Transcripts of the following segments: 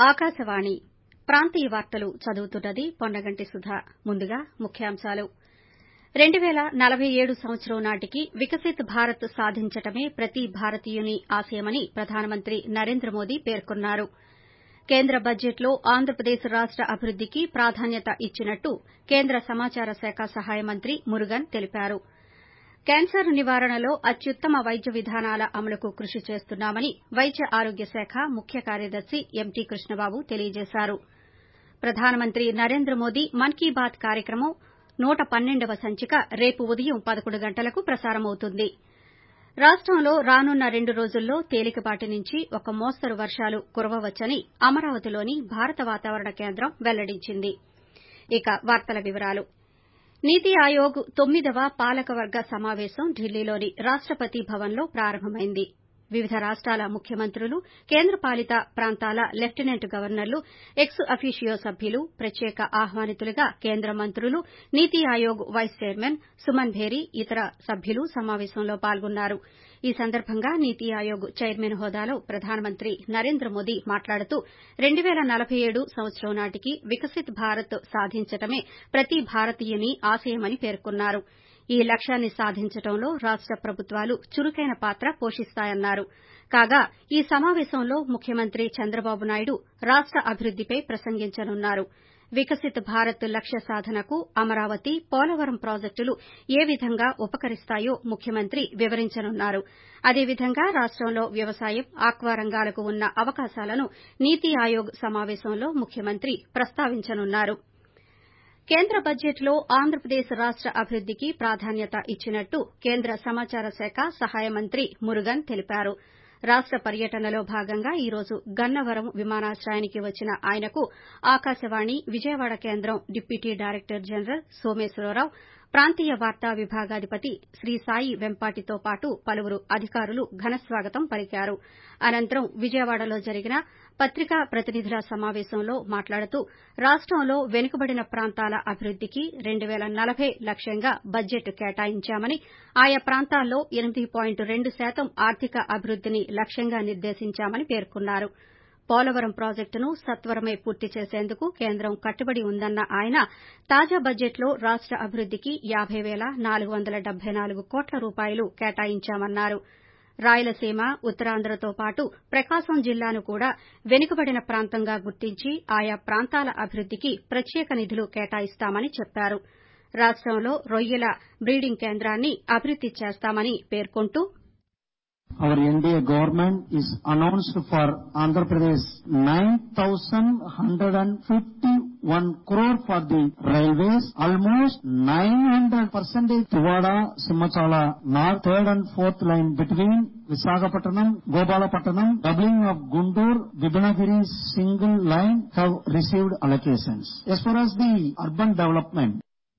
ఆకాశవాణి ప్రాంతీయ వార్తలు చదువుతున్నది పొన్నగంటి సుధ ముందుగా ముఖ్యాంశాలు రెండు పేల నలబై ఏడు సంవత్సరం నాటికి వికసిత్ భారత్ సాధించడమే ప్రతి భారతీయుని ఆశయమని ప్రధానమంత్రి నరేంద్ర మోదీ పేర్కొన్నారు కేంద్ర బడ్జెట్లో ఆంధ్రప్రదేశ్ రాష్ట అభివృద్దికి ప్రాధాన్యత ఇచ్చినట్టు కేంద్ర సమాచార శాఖ సహాయ మంత్రి మురుగన్ తెలిపారు క్యాన్సర్ నివారణలో అత్యుత్తమ వైద్య విధానాల అమలుకు కృషి చేస్తున్నామని వైద్య ఆరోగ్య శాఖ ముఖ్య కార్యదర్శి ఎంటీ కృష్ణబాబు తెలియజేశారు ప్రధానమంత్రి నరేంద్ర మోదీ మన్ కీ బాత్ కార్యక్రమం నూట పన్నెండవ సంచిక రేపు ఉదయం పదకొండు గంటలకు ప్రసారమవుతుంది రాష్టంలో రానున్న రెండు రోజుల్లో తేలికపాటి నుంచి ఒక మోస్తరు వర్షాలు కురవవచ్చని అమరావతిలోని భారత వాతావరణ కేంద్రం వెల్లడించింది నీతి ఆయోగ్ తొమ్మిదవ పాలకవర్గ సమావేశం ఢిల్లీలోని రాష్టపతి భవన్లో ప్రారంభమైంది వివిధ రాష్టాల ముఖ్యమంత్రులు కేంద్రపాలిత ప్రాంతాల లెప్టిసెంట్ గవర్నర్లు ఎక్స్ అఫీషియో సభ్యులు ప్రత్యేక ఆహ్వానితులుగా కేంద్ర మంత్రులు నీతి ఆయోగ్ వైస్ చైర్మన్ సుమన్ భేరి ఇతర సభ్యులు సమావేశంలో పాల్గొన్నారు ఈ సందర్భంగా నీతి ఆయోగ్ చైర్మన్ హోదాలో ప్రధానమంత్రి నరేంద్ర మోదీ మాట్లాడుతూ రెండు పేల నలబై ఏడు సంవత్సరం నాటికి వికసిత్ భారత్ సాధించడమే ప్రతి భారతీయుని ఆశయమని పేర్కొన్నారు ఈ లక్ష్యాన్ని సాధించడంలో రాష్ట ప్రభుత్వాలు చురుకైన పాత్ర పోషిస్తాయన్నారు కాగా ఈ సమావేశంలో ముఖ్యమంత్రి చంద్రబాబు నాయుడు రాష్ట అభివృద్దిపై ప్రసంగించనున్నారు వికసిత్ భారత్ లక్ష్య సాధనకు అమరావతి పోలవరం ప్రాజెక్టులు ఏ విధంగా ఉపకరిస్తాయో ముఖ్యమంత్రి వివరించనున్నారు అదేవిధంగా రాష్టంలో వ్యవసాయం ఆక్వా రంగాలకు ఉన్న అవకాశాలను నీతి ఆయోగ్ సమావేశంలో ముఖ్యమంత్రి ప్రస్తావించనున్నారు కేంద్ర బడ్జెట్లో ఆంధ్రప్రదేశ్ రాష్ట అభివృద్దికి ప్రాధాన్యత ఇచ్చినట్టు కేంద్ర సమాచార శాఖ సహాయ మంత్రి మురుగన్ తెలిపారు రాష్ట పర్యటనలో భాగంగా ఈ రోజు గన్నవరం విమానాశ్రయానికి వచ్చిన ఆయనకు ఆకాశవాణి విజయవాడ కేంద్రం డిప్యూటీ డైరెక్టర్ జనరల్ సోమేశ్వరరావు ప్రాంతీయ వార్తా విభాగాధిపతి శ్రీ సాయి వెంపాటితో పాటు పలువురు అధికారులు ఘనస్వాగతం పలికారు అనంతరం విజయవాడలో జరిగిన పత్రికా ప్రతినిధుల సమావేశంలో మాట్లాడుతూ రాష్టంలో వెనుకబడిన ప్రాంతాల అభివృద్దికి రెండు పేల నలబై లక్ష్యంగా బడ్జెట్ కేటాయించామని ఆయా ప్రాంతాల్లో ఎనిమిది పాయింట్ రెండు శాతం ఆర్థిక అభివృద్దిని లక్ష్యంగా నిర్దేశించామని పేర్కొన్నారు పోలవరం ప్రాజెక్టును సత్వరమే పూర్తి చేసేందుకు కేంద్రం కట్టుబడి ఉందన్న ఆయన తాజా బడ్జెట్లో రాష్ట అభివృద్దికి యాబై పేల నాలుగు వందల డెబ్బై నాలుగు కోట్ల రూపాయలు కేటాయించామన్నారు రాయలసీమ ఉత్తరాంధ్రతో పాటు ప్రకాశం జిల్లాను కూడా వెనుకబడిన ప్రాంతంగా గుర్తించి ఆయా ప్రాంతాల అభివృద్దికి ప్రత్యేక నిధులు కేటాయిస్తామని చెప్పారు రాష్టంలో రొయ్యల బ్రీడింగ్ కేంద్రాన్ని అభివృద్ది చేస్తామని పేర్కొంటూ Our NDA government is announced for Andhra Pradesh 9,151 crore for the railways, almost 900 percentage Tivada, Simachala, North, third and fourth line between Visakhapatnam, Gopalapatnam, doubling of Guntur, Vibhanagiri single line have received allocations. As far as the urban development,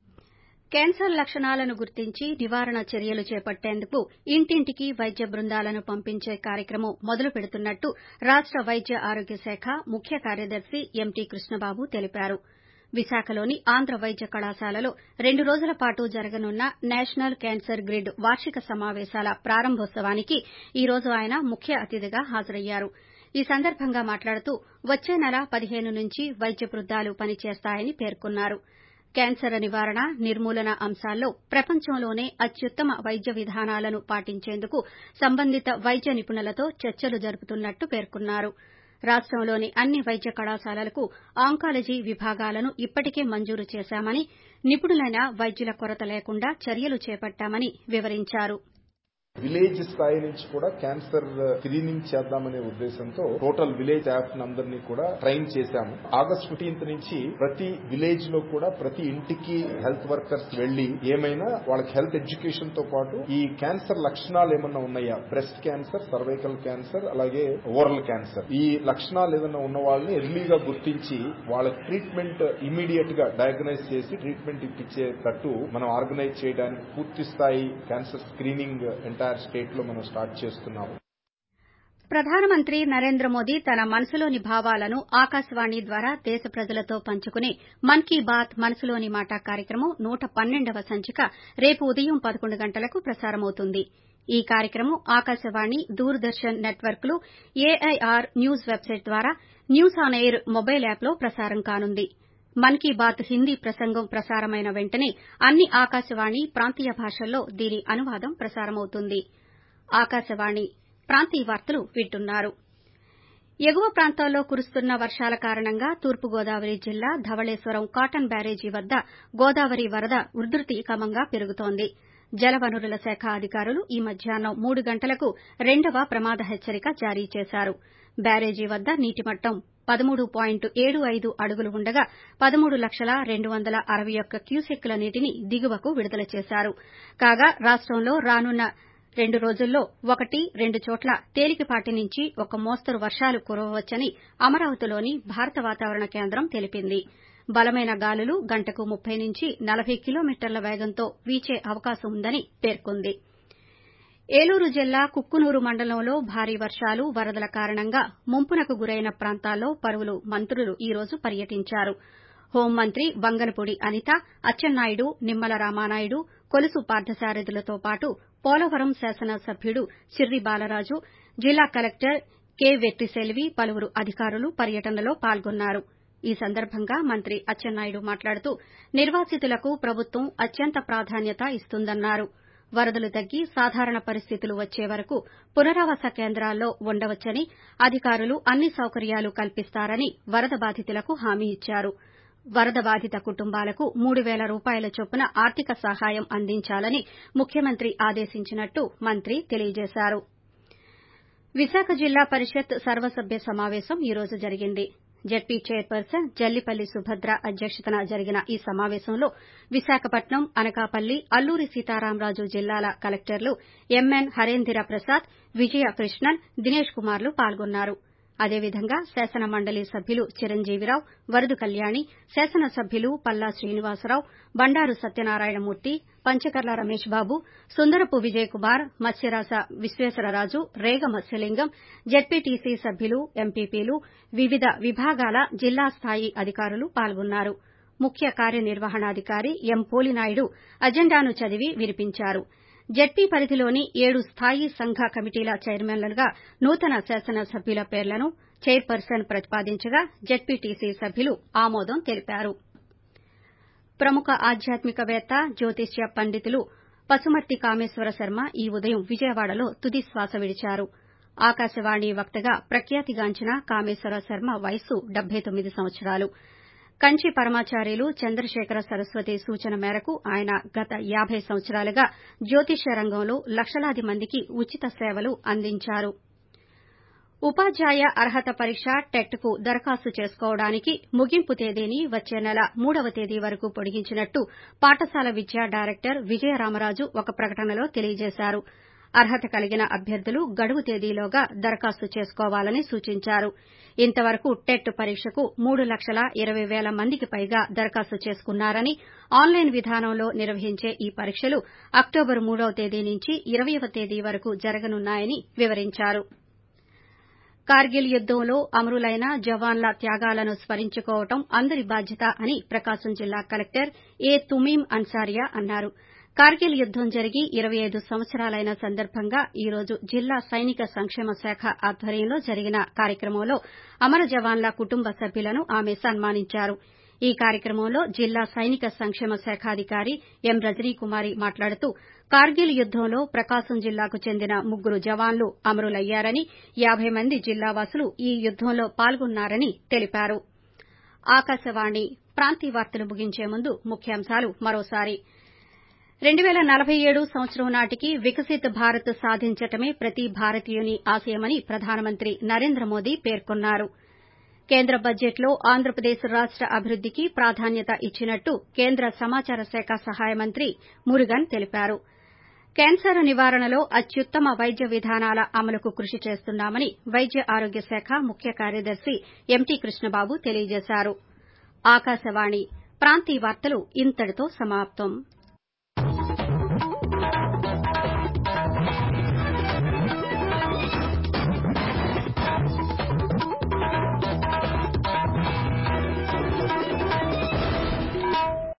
cancer లక్షణాలను గుర్తించి నివారణ చర్యలు చేపట్టేందుకు ఇంటింటికి వైద్య బృందాలను పంపించే కార్యక్రమం మొదలు పెడుతున్నట్టు రాష్ట వైద్య ఆరోగ్య శాఖ ముఖ్య కార్యదర్శి ఎంటీ కృష్ణబాబు తెలిపారు విశాఖలోని ఆంధ్ర వైద్య కళాశాలలో రెండు రోజుల పాటు జరగనున్న నేషనల్ క్యాన్సర్ గ్రిడ్ వార్షిక సమావేశాల ప్రారంభోత్సవానికి ఈ రోజు ఆయన ముఖ్య అతిథిగా హాజరయ్యారు ఈ సందర్భంగా మాట్లాడుతూ వచ్చే నెల పదిహేను నుంచి వైద్య బృందాలు పనిచేస్తాయని పేర్కొన్నారు క్యాన్సర్ నివారణ నిర్మూలన అంశాల్లో ప్రపంచంలోనే అత్యుత్తమ వైద్య విధానాలను పాటించేందుకు సంబంధిత వైద్య నిపుణులతో చర్చలు జరుపుతున్నట్టు పేర్కొన్నారు రాష్టంలోని అన్ని వైద్య కళాశాలలకు ఆంకాలజీ విభాగాలను ఇప్పటికే మంజూరు చేశామని నిపుణులైన వైద్యుల కొరత లేకుండా చర్యలు చేపట్టామని వివరించారు విలేజ్ స్థాయి నుంచి కూడా క్యాన్సర్ స్క్రీనింగ్ చేద్దామనే ఉద్దేశంతో టోటల్ విలేజ్ స్టాఫ్ అందరినీ కూడా ట్రైన్ చేశాము ఆగస్ట్ ఫిఫ్టీన్త్ నుంచి ప్రతి విలేజ్ లో కూడా ప్రతి ఇంటికి హెల్త్ వర్కర్స్ వెళ్లి ఏమైనా వాళ్ళకి హెల్త్ ఎడ్యుకేషన్ తో పాటు ఈ క్యాన్సర్ లక్షణాలు ఏమన్నా ఉన్నాయా బ్రెస్ట్ క్యాన్సర్ సర్వైకల్ క్యాన్సర్ అలాగే ఓరల్ క్యాన్సర్ ఈ లక్షణాలు ఏదైనా ఉన్న వాళ్ళని ఎర్లీగా గుర్తించి వాళ్ళ ట్రీట్మెంట్ ఇమీడియట్ గా డయాగ్నైజ్ చేసి ట్రీట్మెంట్ ఇప్పించేటట్టు మనం ఆర్గనైజ్ చేయడానికి పూర్తి స్థాయి క్యాన్సర్ స్క్రీనింగ్ ఎంటైర్ స్టేట్ లో మనం స్టార్ట్ చేస్తున్నాము ప్రధానమంత్రి నరేంద్ర మోదీ తన మనసులోని భావాలను ఆకాశవాణి ద్వారా దేశ ప్రజలతో పంచుకునే మన్ కీ బాత్ మనసులోని మాట కార్యక్రమం నూట పన్నెండవ సంచిక రేపు ఉదయం పదకొండు గంటలకు ప్రసారమవుతుంది ఈ కార్యక్రమం ఆకాశవాణి దూరదర్శన్ నెట్వర్క్లు ఏఐఆర్ న్యూస్ వెబ్సైట్ ద్వారా న్యూస్ ఆన్ ఎయిర్ మొబైల్ యాప్లో ప్రసారం కానుంది మన్ కీ బాత్ హిందీ ప్రసంగం ప్రసారమైన వెంటనే అన్ని ఆకాశవాణి ప్రాంతీయ భాషల్లో దీని అనువాదం ప్రసారమవుతుంది ఆకాశవాణి ప్రాంతీయ వార్తలు వింటున్నారు ఎగువ ప్రాంతాల్లో కురుస్తున్న వర్షాల కారణంగా తూర్పుగోదావరి జిల్లా ధవళేశ్వరం కాటన్ బ్యారేజీ వద్ద గోదావరి వరద ఉధృతి క్రమంగా పెరుగుతోంది జలవనరుల శాఖ అధికారులు ఈ మధ్యాహ్నం మూడు గంటలకు రెండవ ప్రమాద హెచ్చరిక జారీ చేశారు బ్యారేజీ వద్ద నీటి మట్టం పదమూడు పాయింట్ ఏడు ఐదు అడుగులు ఉండగా పదమూడు లక్షల రెండు వందల అరవై ఒక్క క్యూసెక్కుల నీటిని దిగువకు విడుదల చేశారు కాగా రాష్టంలో రానున్న రెండు రోజుల్లో ఒకటి రెండు చోట్ల తేలికపాటి నుంచి ఒక మోస్తరు వర్షాలు కురవవచ్చని అమరావతిలోని భారత వాతావరణ కేంద్రం తెలిపింది బలమైన గాలులు గంటకు ముప్పై నుంచి నలభై కిలోమీటర్ల వేగంతో వీచే అవకాశం ఉందని పేర్కొంది ఏలూరు జిల్లా కుక్కునూరు మండలంలో భారీ వర్షాలు వరదల కారణంగా ముంపునకు గురైన ప్రాంతాల్లో పలువురు మంత్రులు ఈ రోజు పర్యటించారు హోంమంత్రి వంగలపూడి అనిత అచ్చెన్నాయుడు నిమ్మల రామానాయుడు కొలుసు పార్థసారథులతో పాటు పోలవరం శాసనసభ్యుడు చిర్రి బాలరాజు జిల్లా కలెక్టర్ కె వెట్రిసెల్వి పలువురు అధికారులు పర్యటనలో పాల్గొన్నారు ఈ సందర్భంగా మంత్రి అచ్చెన్నాయుడు మాట్లాడుతూ నిర్వాసితులకు ప్రభుత్వం అత్యంత ప్రాధాన్యత ఇస్తుందన్నారు వరదలు తగ్గి సాధారణ పరిస్థితులు వచ్చే వరకు పునరావాస కేంద్రాల్లో ఉండవచ్చని అధికారులు అన్ని సౌకర్యాలు కల్పిస్తారని వరద బాధితులకు హామీ ఇచ్చారు వరద బాధిత కుటుంబాలకు మూడు పేల రూపాయల చొప్పున ఆర్థిక సహాయం అందించాలని ముఖ్యమంత్రి ఆదేశించినట్టు మంత్రి తెలియజేశారు విశాఖ జిల్లా పరిషత్ సర్వసభ్య సమావేశం ఈ రోజు జరిగింది జడ్పీ చైర్పర్సన్ జల్లిపల్లి సుభద్ర అధ్యక్షతన జరిగిన ఈ సమావేశంలో విశాఖపట్నం అనకాపల్లి అల్లూరి సీతారామరాజు జిల్లాల కలెక్టర్లు ఎంఎన్ హరేందిర ప్రసాద్ విజయ కృష్ణన్ దినేష్ కుమార్లు పాల్గొన్నారు అదేవిధంగా శాసన మండలి సభ్యులు చిరంజీవిరావు వరదు కళ్యాణి శాసనసభ్యులు పల్లా శ్రీనివాసరావు బండారు సత్యనారాయణమూర్తి పంచకర్ల రమేష్ బాబు సుందరపు విజయ్ కుమార్ మత్స్యరాశ విశ్వేశ్వరరాజు రేగ మత్స్యలింగం జడ్పీటీసీ సభ్యులు ఎంపీపీలు వివిధ విభాగాల జిల్లా స్థాయి అధికారులు పాల్గొన్నారు ముఖ్య కార్యనిర్వహణాధికారి ఎం పోలినాయుడు అజెండాను చదివి వినిపించారు జడ్పీ పరిధిలోని ఏడు స్థాయి సంఘ కమిటీల చైర్మన్లుగా నూతన శాసనసభ్యుల పేర్లను చైర్పర్సన్ ప్రతిపాదించగా జడ్పీటీసీ సభ్యులు ఆమోదం తెలిపారు ప్రముఖ ఆధ్యాత్మికవేత్త జ్యోతిష్య పండితులు పసుమర్తి కామేశ్వర శర్మ ఈ ఉదయం విజయవాడలో తుది శ్వాస విడిచారు ఆకాశవాణి వక్తగా ప్రఖ్యాతిగాంచిన కామేశ్వర శర్మ వయస్సు డెబ్బై తొమ్మిది సంవత్సరాలు కంచి పరమాచార్యులు చంద్రశేఖర సరస్వతి సూచన మేరకు ఆయన గత యాబై సంవత్సరాలుగా జ్యోతిష్య రంగంలో లక్షలాది మందికి ఉచిత సేవలు అందించారు ఉపాధ్యాయ అర్హత పరీక్ష టెట్ కు దరఖాస్తు చేసుకోవడానికి ముగింపు తేదీని వచ్చే నెల మూడవ తేదీ వరకు పొడిగించినట్టు పాఠశాల విద్యా డైరెక్టర్ విజయరామరాజు ఒక ప్రకటనలో తెలియజేశారు అర్హత కలిగిన అభ్యర్థులు గడువు తేదీలోగా దరఖాస్తు చేసుకోవాలని సూచించారు ఇంతవరకు టెట్ పరీక్షకు మూడు లక్షల ఇరవై పేల మందికి పైగా దరఖాస్తు చేసుకున్నారని ఆన్లైన్ విధానంలో నిర్వహించే ఈ పరీక్షలు అక్టోబర్ మూడవ తేదీ నుంచి ఇరవైవ తేదీ వరకు జరగనున్నాయని వివరించారు కార్గిల్ యుద్దంలో అమరులైన జవాన్ల త్యాగాలను స్మరించుకోవడం అందరి బాధ్యత అని ప్రకాశం జిల్లా కలెక్టర్ ఏ తుమీం అన్సారియా అన్నారు కార్గిల్ యుద్దం జరిగి ఇరవై ఐదు సంవత్సరాలైన సందర్భంగా ఈ రోజు జిల్లా సైనిక సంక్షేమ శాఖ ఆధ్వర్యంలో జరిగిన కార్యక్రమంలో అమర జవాన్ల కుటుంబ సభ్యులను ఆమె సన్మానించారు ఈ కార్యక్రమంలో జిల్లా సైనిక సంక్షేమ శాఖాధికారి ఎం రజనీకుమారి మాట్లాడుతూ కార్గిల్ యుద్దంలో ప్రకాశం జిల్లాకు చెందిన ముగ్గురు జవాన్లు అమరులయ్యారని యాబై మంది జిల్లావాసులు ఈ యుద్దంలో పాల్గొన్నారని తెలిపారు ఆకాశవాణి ప్రాంతీయ వార్తలు ముగించే ముందు ముఖ్యాంశాలు మరోసారి రెండు పేల నలభై ఏడు సంవత్సరం నాటికి వికసిత్ భారత్ సాధించటమే ప్రతి భారతీయుని ఆశయమని ప్రధానమంత్రి నరేంద్ర మోదీ పేర్కొన్నారు కేంద్ర బడ్జెట్లో ఆంధ్రప్రదేశ్ రాష్ట అభివృద్దికి ప్రాధాన్యత ఇచ్చినట్టు కేంద్ర సమాచార శాఖ సహాయ మంత్రి మురుగన్ తెలిపారు క్యాన్సర్ నివారణలో అత్యుత్తమ వైద్య విధానాల అమలుకు కృషి చేస్తున్నామని వైద్య ఆరోగ్య శాఖ ముఖ్య కార్యదర్శి ఎంటీ కృష్ణబాబు తెలియజేశారు ఆకాశవాణి ప్రాంతీయ వార్తలు ఇంతటితో సమాప్తం